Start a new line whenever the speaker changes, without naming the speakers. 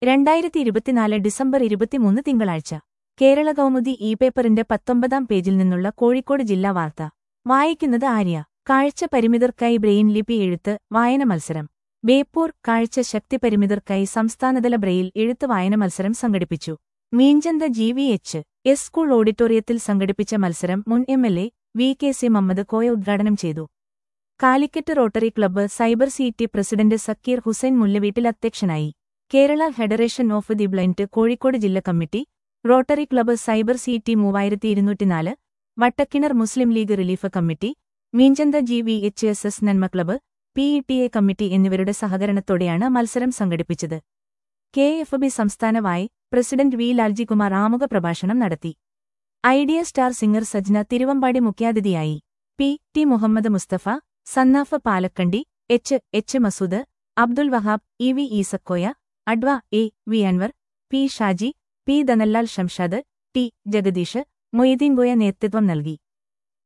രണ്ടായിരത്തി ഇരുപത്തിനാല് ഡിസംബർ ഇരുപത്തിമൂന്ന് തിങ്കളാഴ്ച കേരള കൗമുദി ഇ പേപ്പറിന്റെ പത്തൊമ്പതാം പേജിൽ നിന്നുള്ള കോഴിക്കോട് ജില്ലാ വാർത്ത വായിക്കുന്നത് ആര്യ കാഴ്ച പരിമിതർക്കായി ബ്രെയിൻ ലിപി എഴുത്ത് വായന മത്സരം ബേപ്പൂർ കാഴ്ച ശക്തി പരിമിതർക്കായി സംസ്ഥാനതല ബ്രെയിൽ എഴുത്ത് വായന മത്സരം സംഘടിപ്പിച്ചു Meenchanda G V H S school ഓഡിറ്റോറിയത്തിൽ സംഘടിപ്പിച്ച മത്സരം മുൻ M L A V K C Mammad Koya ഉദ്ഘാടനം ചെയ്തു Calicut rotary club cyber city president Zakir Hussain മുല്ലവീട്ടിൽ അധ്യക്ഷനായി Kerala federation of the blind Kozhikode ജില്ലാ committee rotary club cyber city മൂവായിരത്തി ഇരുന്നൂറ്റിനാല് Vattakkinar Muslim League relief committee Meenchanda G V H S S Nanma club P E T A committee എന്നിവരുടെ സഹകരണത്തോടെയാണ് മത്സരം സംഘടിപ്പിച്ചത് കെ എഫ് ബി സംസ്ഥാന വായ് പ്രസിഡന്റ് വി ലാൽജികുമാർ ആമുഖ പ്രഭാഷണം നടത്തി Idea star singer Sajna Thiruvambady മുഖ്യാതിഥിയായി P T Muhammad Musthafa Sannaf Palakkandi H H Masood Abdul Wahab E V Eesakoya adv A V Anwar P Shaji P Danallal Shamshad T Jagadeesh Moideenkoya നേതൃത്വം നൽകി